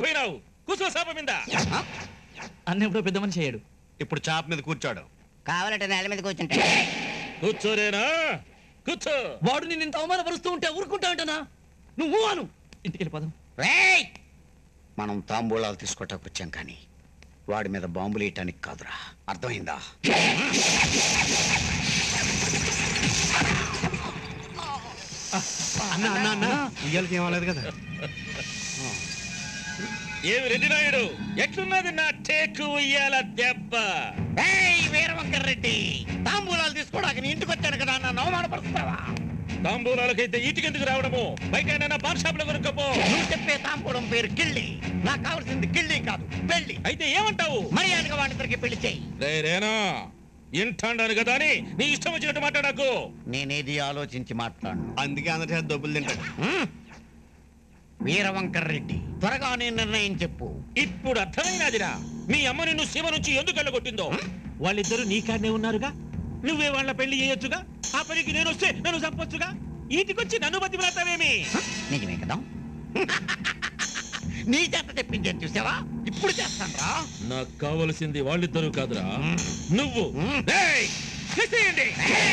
అయిపోయినావు కూర్చో శాప మీద అన్న ఎప్పుడో పెద్ద మనిషి అయ్యాడు ఇప్పుడు చాప మీద కూర్చోడు కావాలంటే నేల మీద కూర్చుంటా కూర్చోరేనా కూర్చో వాడు నిన్ను ఇంత అవమానపరుస్తూ ఉంటే ఊరుకుంటా ఉంటానా నువ్వు అను ఇంటికి వెళ్ళిపోదాం రేయ్ మనం తాంబూలాలు తీసుకోవటానికి వచ్చాం కానీ వాడి మీద బాంబులు వేయటానికి కాదురా అర్థమైందా అన్న అన్న అన్న ఇయ్యాలకి ఏమలేదు కదా ఏమి రెడ్డి నాయుడు ఎట్లున్నది నా టేకు ఉయ్యాల దెబ్బ ఏయ్ వీరవంకర్ రెడ్డి తాంబూలాలు తీసుకోవడానికి నీ ఇంటికి వచ్చాను కదా నన్ను అవమానపరుస్తావా తాంబూలాలకైతే ఈటికెందుకు రావడము బయట పాన్ షాప్ లో కొనుక్కపో నువ్వు చెప్పే తాంబూలం పేరు కిళ్ళి నాకు కావాల్సింది కిళ్ళి కాదు పెళ్లి అయితే ఏమంటావు మర్యాదగా వాడిద్దరికి పెళ్లి చేయి రే రేనా ఇంటాండాను కదా అని నీ ఇష్టం వచ్చినట్టు మాట్లాడకు నేనేది ఆలోచించి మాట్లాడను అందుకే అందరి చేత డబ్బులు తింటాడు హ్మ్? వీరవంకర్ రెడ్డి త్వరగా నీ నిర్ణయం చెప్పు ఇప్పుడు అర్థమైనదిరా మీ అమ్మ నిన్ను శివ నుంచి ఎందుకు వెళ్ళగొట్టిందో వాళ్ళిద్దరూ నీ కాడనే ఉన్నారుగా నువ్వే వాళ్ళ పెళ్లి చేయొచ్చుగా ఆ పనికి నేను వస్తే నన్ను చంపొచ్చుగా ఈటికొచ్చి నన్ను బతిమలాతావేమి హ? నిజమే కదా నీ చేత చెప్పించేది చూసావా ఇప్పుడు చేస్తాను రా నాకు కావలసింది వాళ్ళిద్దరూ కాదురా నువ్వు హ్మ్. రేయ్, తీసేయండి.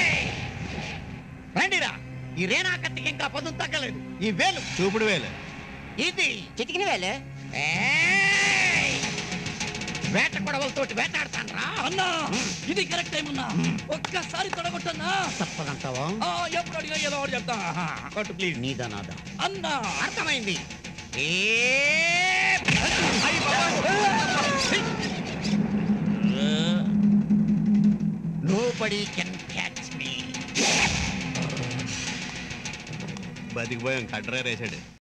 రండిరా ఈ రేనా కత్తికి ఇంకా పదును తగ్గలేదు ఈ వేలు చూపుడు వేలు ఇది చిటికిన వేలే ఏయ్! వేట గొడవలతోటి వేటాడతాను రా అన్నా ఇది కరెక్ట్ టైం అన్నా ఒక్కసారి తొడగొట్టన్నా తప్పదంటావా ఆ, ఎప్పుడు అడిగా ఏదో ఒకటి చెప్తా కొట్టు ప్లీజ్ నీదా నాదా అన్నా అర్థమైంది a nobody can catch me బతికిపోయాం కడ్డరా వేసాడు